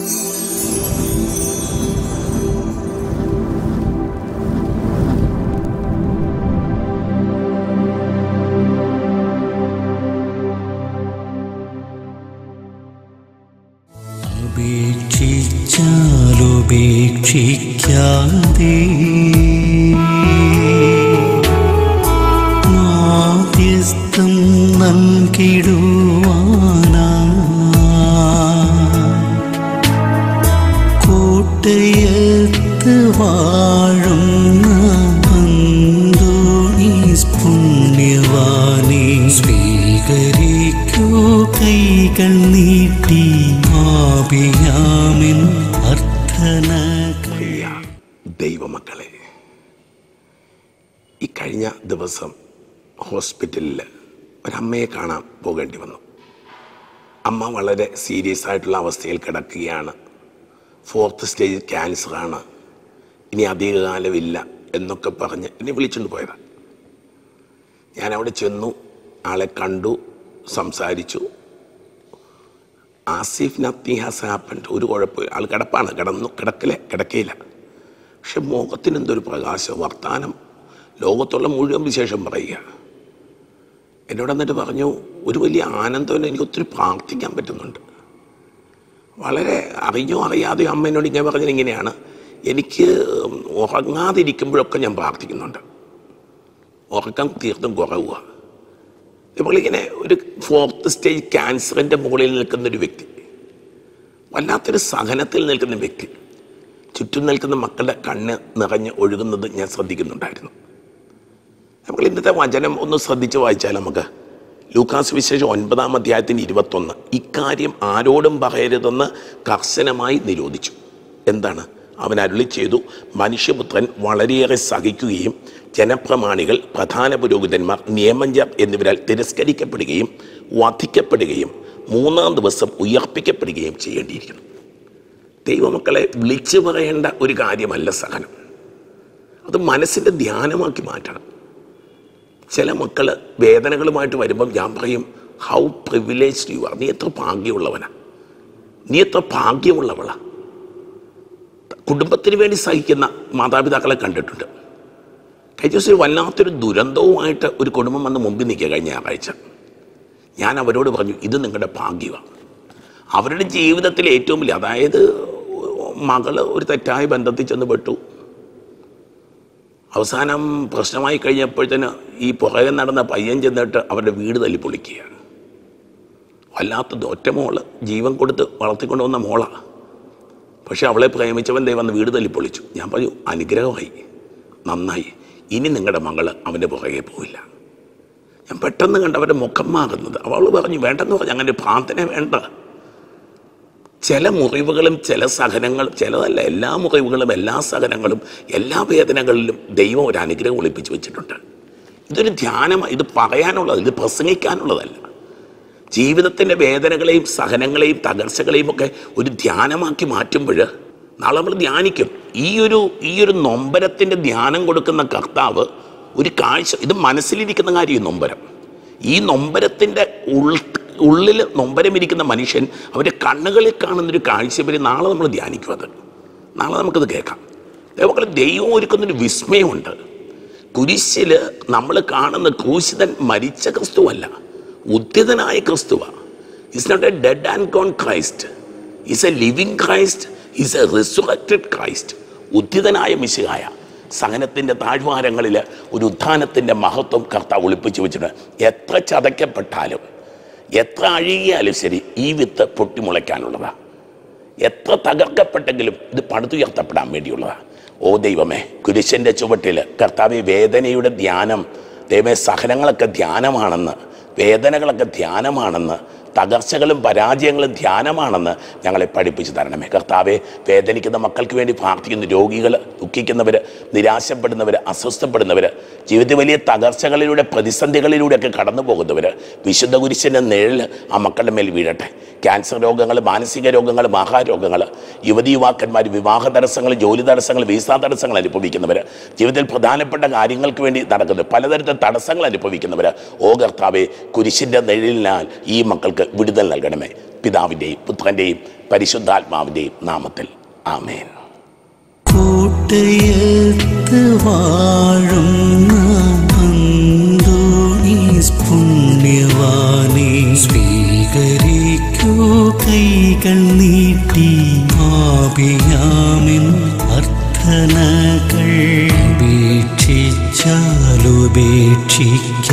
ഉപേക്ഷിച്ചാലുപേക്ഷിക്കാതെ മാധ്യസ്ഥം നൽകിടുവാനാ കോട്ടയത്ത് വാഴുന്ന അന്തോണീസ് പുണ്യവാനെ സ്വീകരിക്കൂ കൈകൾ നീട്ടി ആപിയാമിൻ അർത്ഥനകൾ പ്രിയ ദൈവമക്കളെ ഈ കഴിഞ്ഞ ദിവസം ഹോസ്പിറ്റലിൽ ഒരമ്മയെ കാണാൻ പോകേണ്ടി വന്നു അമ്മ വളരെ സീരിയസ് ആയിട്ടുള്ള അവസ്ഥയിൽ കിടക്കുകയാണ് ഫോർത്ത് സ്റ്റേജ് ക്യാൻസറാണ് ഇനി അധികകാലമില്ല എന്നൊക്കെ പറഞ്ഞ് എന്നെ വിളിച്ചുകൊണ്ട് പോയതാണ് ഞാൻ അവിടെ ചെന്നു ആളെ കണ്ടു സംസാരിച്ചു ആസിഫ് നത്തിങ് ഹാസ് ഹാപ്പൻഡ് ഒരു കുഴപ്പമില്ല ആൾ കിടപ്പാണ് കിടന്നു കിടക്കില്ല കിടക്കയില്ല പക്ഷെ മുഖത്തിന് എന്തൊരു പ്രകാശം വർത്താനം ലോകത്തുള്ള മുഴുവൻ വിശേഷം പറയുക എന്നോട് എന്നിട്ട് പറഞ്ഞു ഒരു വലിയ ആനന്ദം എനിക്ക് ഒത്തിരി പ്രാർത്ഥിക്കാൻ പറ്റുന്നുണ്ട് വളരെ അറിഞ്ഞോ അറിയാതെയോ അമ്മ എന്നോട് ഇങ്ങനെ പറഞ്ഞത് ഇങ്ങനെയാണ് എനിക്ക് ഉറങ്ങാതിരിക്കുമ്പോഴൊക്കെ ഞാൻ പ്രാർത്ഥിക്കുന്നുണ്ട് ഉറക്കം തീർത്തും കുറവുക നമ്മളിങ്ങനെ ഒരു ഫോർത്ത് സ്റ്റേജ് ക്യാൻസറിൻ്റെ മുകളിൽ നിൽക്കുന്ന ഒരു വ്യക്തി വല്ലാത്തൊരു സഹനത്തിൽ നിൽക്കുന്ന വ്യക്തി ചുറ്റും നിൽക്കുന്ന മക്കളുടെ കണ്ണ് നിറഞ്ഞ് ഒഴുകുന്നത് ഞാൻ ശ്രദ്ധിക്കുന്നുണ്ടായിരുന്നു നമ്മൾ ഇന്നത്തെ വചനം ഒന്ന് ശ്രദ്ധിച്ച് വായിച്ചാൽ നമുക്ക് ലൂക്കാസ് വിശേഷം ഒൻപതാം അധ്യായത്തിന് ഇരുപത്തൊന്ന് ഇക്കാര്യം ആരോടും പറയരുതെന്ന് കർശനമായി നിരോധിച്ചു എന്താണ് അവൻ അരുളി ചെയ്തു മനുഷ്യപുത്രൻ വളരെയേറെ സഹിക്കുകയും ജനപ്രമാണികൾ പ്രധാന പുരോഹിതന്മാർ നിയമജ്ഞർ എന്നിവരാൽ തിരസ്കരിക്കപ്പെടുകയും വധിക്കപ്പെടുകയും മൂന്നാം ദിവസം ഉയർപ്പിക്കപ്പെടുകയും ചെയ്യേണ്ടിയിരിക്കുന്നു ദൈവമക്കളെ വിളിച്ചു പറയേണ്ട ഒരു കാര്യമല്ല സഹനം അത് മനസ്സിൻ്റെ ധ്യാനമാക്കി മാറ്റണം ചില മക്കൾ വേദനകളുമായിട്ട് വരുമ്പം ഞാൻ പറയും ഹൗ പ്രിവിലേജ് യു ആർ നീ എത്ര ഭാഗ്യമുള്ളവനാ നീ എത്ര ഭാഗ്യമുള്ളവളാ കുടുംബത്തിന് വേണ്ടി സഹിക്കുന്ന മാതാപിതാക്കളെ കണ്ടിട്ടുണ്ട് കഴിഞ്ഞ ദിവസം ഒരു വല്ലാത്തൊരു ദുരന്തവുമായിട്ട് ഒരു കുടുംബം വന്ന് മുമ്പിൽ നിൽക്കുക കഴിഞ്ഞ ഞായറാഴ്ച ഞാൻ അവരോട് പറഞ്ഞു ഇത് നിങ്ങളുടെ ഭാഗ്യമാണ് അവരുടെ ജീവിതത്തിലെ ഏറ്റവും വലിയ അതായത് മകള് ഒരു തെറ്റായ ബന്ധത്തിൽ ചെന്ന് പെട്ടു അവസാനം പ്രശ്നമായി കഴിഞ്ഞപ്പോഴത്തേന് ഈ പുറകെ നടന്ന പയ്യൻ ചെന്നിട്ട് അവരുടെ വീട് തല്ലി പൊളിക്കുകയാണ് വല്ലാത്തത് ഒറ്റ മോള് ജീവൻ കൊടുത്ത് വളർത്തിക്കൊണ്ട് വന്ന മോളാണ് പക്ഷെ അവളെ പ്രേമിച്ചവൻ ദൈവം വന്ന് വീട് തല്ലി പൊളിച്ചു ഞാൻ പറഞ്ഞു അനുഗ്രഹമായി നന്നായി ഇനി നിങ്ങളുടെ മകള് അവൻ്റെ പുറകെ പോവില്ല ഞാൻ പെട്ടെന്ന് കണ്ട് അവരുടെ മുഖം മാറുന്നത് അവൾ പറഞ്ഞു വേണ്ടെന്ന് പറഞ്ഞു അങ്ങനെ ഒരു പ്രാർത്ഥന വേണ്ട ചില മുറിവുകളും ചില സഹനങ്ങളും ചിലതല്ല എല്ലാ മുറിവുകളും എല്ലാ സഹനങ്ങളും എല്ലാ വേദനകളിലും ദൈവം ഒരു അനുഗ്രഹം ഒളിപ്പിച്ച് വെച്ചിട്ടുണ്ട് ഇതൊരു ധ്യാനമാണ് ഇത് പറയാനുള്ളത് ഇത് പ്രസംഗിക്കാനുള്ളതല്ല ജീവിതത്തിൻ്റെ വേദനകളെയും സഹനങ്ങളെയും തകർച്ചകളെയും ഒക്കെ ഒരു ധ്യാനമാക്കി മാറ്റുമ്പോൾ നാളെ നമ്മൾ ധ്യാനിക്കും ഈ ഒരു ഈ ഒരു നൊമ്പരത്തിൻ്റെ ധ്യാനം കൊടുക്കുന്ന കർത്താവ് ഒരു കാഴ്ച ഇത് മനസ്സിലിരിക്കുന്ന കാര്യം ഈ നൊമ്പരം ഈ നൊമ്പരത്തിൻ്റെ ഉൾ ഉള്ളിൽ നൊമ്പരമിരിക്കുന്ന മനുഷ്യൻ അവൻ്റെ കണ്ണുകളിൽ കാണുന്നൊരു കാഴ്ച വരെ നാളെ നമ്മൾ ധ്യാനിക്കും അത് നാളെ നമുക്കത് കേൾക്കാം അതേപോലെ ദൈവം ഒരുക്കുന്നൊരു വിസ്മയമുണ്ട് കുരിശിൽ നമ്മൾ കാണുന്ന ക്രൂശിതൻ മരിച്ച ക്രിസ്തുവല്ല ഉദ്യതനായ ക്രിസ്തുവാണ് is not a dead and gone Christ is a living Christ is a resurrected Christ ഉദ്യതനായ മിശിഹായ സഹനത്തിൻ്റെ താഴ്വാരങ്ങളിൽ ഒരു ഉത്ഥാനത്തിൻ്റെ മഹത്വം കർത്താവ് ഒളിപ്പിച്ചു വെച്ചിട്ടുണ്ട് എത്ര ചതയ്ക്കപ്പെട്ടാലും എത്ര അഴുകിയാലും ശരി ഈ വിത്ത് പൊട്ടിമുളയ്ക്കാനുള്ളതാണ് എത്ര തകർക്കപ്പെട്ടെങ്കിലും ഇത് പടുത്തുയർത്തപ്പെടാൻ വേണ്ടിയുള്ളതാണ് ഓ ദൈവമേ കുരിശൻ്റെ ചുവട്ടിൽ കർത്താവ് വേദനയുടെ ധ്യാനം ദൈവമേ സഹനങ്ങളൊക്കെ ധ്യാനമാണെന്ന് വേദനകളൊക്കെ ധ്യാനമാണെന്ന് തകർച്ചകളും പരാജയങ്ങളും ധ്യാനമാണെന്ന് ഞങ്ങളെ പഠിപ്പിച്ചു തരണമേ കർത്താവെ വേദനിക്കുന്ന മക്കൾക്ക് വേണ്ടി പ്രാർത്ഥിക്കുന്ന രോഗികൾ ദുഃഖിക്കുന്നവർ നിരാശപ്പെടുന്നവർ അസ്വസ്ഥപ്പെടുന്നവർ ജീവിതത്തിൽ വലിയ തകർച്ചകളിലൂടെ പ്രതിസന്ധികളിലൂടെയൊക്കെ കടന്നു പോകുന്നവർ വിശുദ്ധ കുരിശിൻ്റെ നിഴൽ ആ മക്കളുടെ മേൽ വീഴട്ടെ ക്യാൻസർ രോഗങ്ങൾ മാനസിക രോഗങ്ങൾ മഹാരോഗങ്ങൾ യുവതി യുവാക്കന്മാർ വിവാഹ തടസ്സങ്ങൾ ജോലി തടസ്സങ്ങൾ വീസ തടസ്സങ്ങൾ അനുഭവിക്കുന്നവർ ജീവിതത്തിൽ പ്രധാനപ്പെട്ട കാര്യങ്ങൾക്ക് വേണ്ടി നടക്കുന്നത് പലതരത്തിൽ തടസ്സങ്ങൾ അനുഭവിക്കുന്നവർ ഓ കർത്താവെ കുരിശിൻ്റെ നിഴലിനാൽ ഈ മക്കൾക്ക് ഞങ്ങൾക്ക് വിടുതൽ നൽകണമേ പിതാവിൻ്റെയും പുത്രൻ്റെയും പരിശുദ്ധാത്മാവിൻ്റെയും നാമത്തിൽ ആമേൻ കൂട്ടയത്ത് വാഴുന്ന അന്തോണീസ് പുണ്യവാനെ സ്വീകരിക്കൂ കൈകൾ നീട്ടി ആപിയാമിൻ അർത്ഥനകൾ ഉപേക്ഷിച്ചാലുപേക്ഷിക്ക